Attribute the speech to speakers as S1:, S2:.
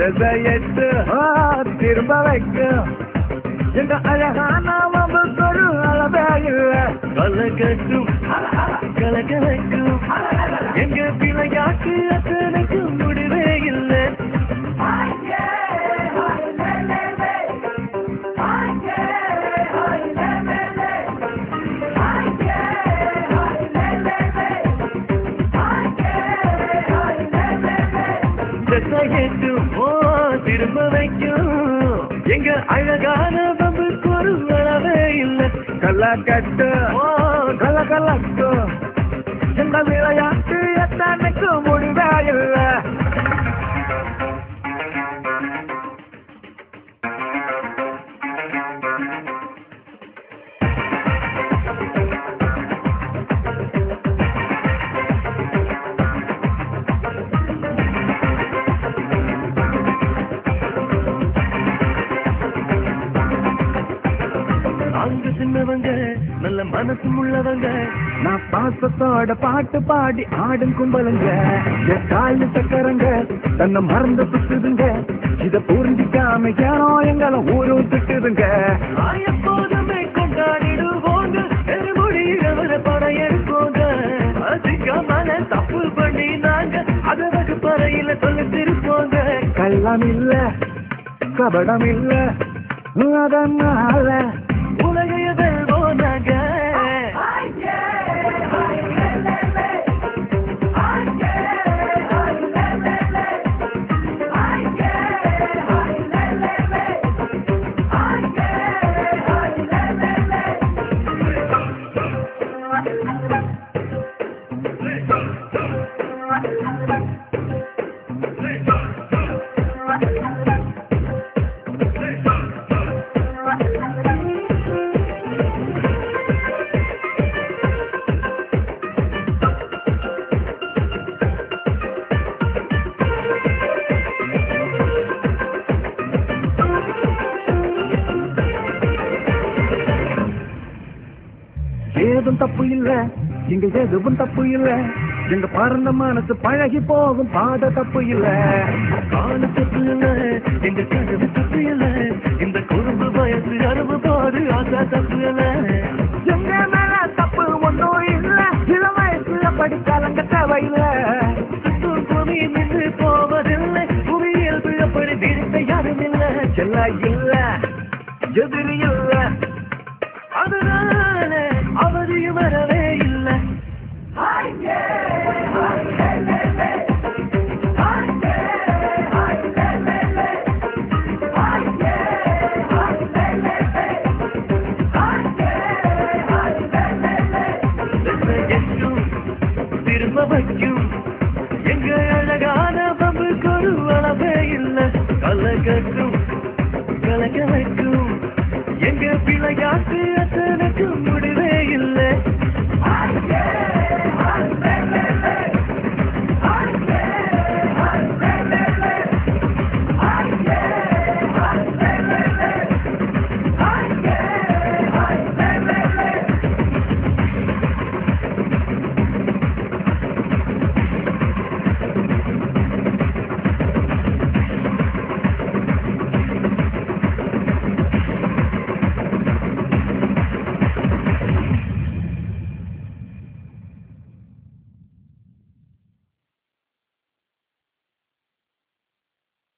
S1: எட்டு திரும்ப வைக்கும் எங்க அழகான ஒரு அளவே இல்ல கலகட்டும் கலகலக்கும் எங்க விளையாட்டு அத்தனைக்கு முடிவே இல்லை திசையெட்டும் ஓ திரும்ப வைக்கும் எங்க அழகான பம்புக்கு ஒரு அளவே இல்லை கல்லக்கட்டு ஓ கல கலக்கு எங்க விளையாட்டு எத்தனைக்கு முடிவே இல்லை நாங்க சின்னவங்க நல்ல மனசும் உள்ளவங்க நான் பாசத்தோட பாட்டு பாடி ஆடும் கும்பலுங்க என் காலு சக்கரங்க தன்னை மறந்து சுத்துதுங்க இத புரிஞ்சிக்காம ஏனோ எங்களை ஊரும் திட்டுதுங்க எப்போதுமே கொண்டாடிடுவோங்க எருமுடியில படையெடுப்போங்க அதிகமான தப்பு பண்ணி நாங்க அதை வகுப்பறையில சொல்லி திருப்போங்க கள்ளம் இல்ல கபடம் இல்ல அதனால உலகைய வெல்வோம் நாங்க ஏதும் தப்பு இல்ல இங்க எதுவும் தப்பு இல்ல எங்க பறந்த மனசு பழகி போகும் பாத தப்பு இல்ல கால தப்பு இல்ல எங்க கனவு தப்பு இல்ல இந்த குறும்பு வயசு அறுபு பாரு ஆசா தப்பு இல்ல எங்க மேல தப்பு ஒன்றும் இல்ல சில வயசுல படிக்காலங்க தேவையில்ல சுத்தம் புவி நின்று போவதில்லை புவியியல் அப்படி விரித்த யாரும் இல்ல செல்ல இல்ல எதிரி இல்ல அதனால அவதியும் வரவே இல்லை எங்கும் திரும்ப வைக்கும் எங்க அழகான பம்பு கொரு அளவே இல்லை கலகட்டும் கலகலக்கும் எங்க விளையாட்டு அத்தனைக்கும் முடிவே இல்லை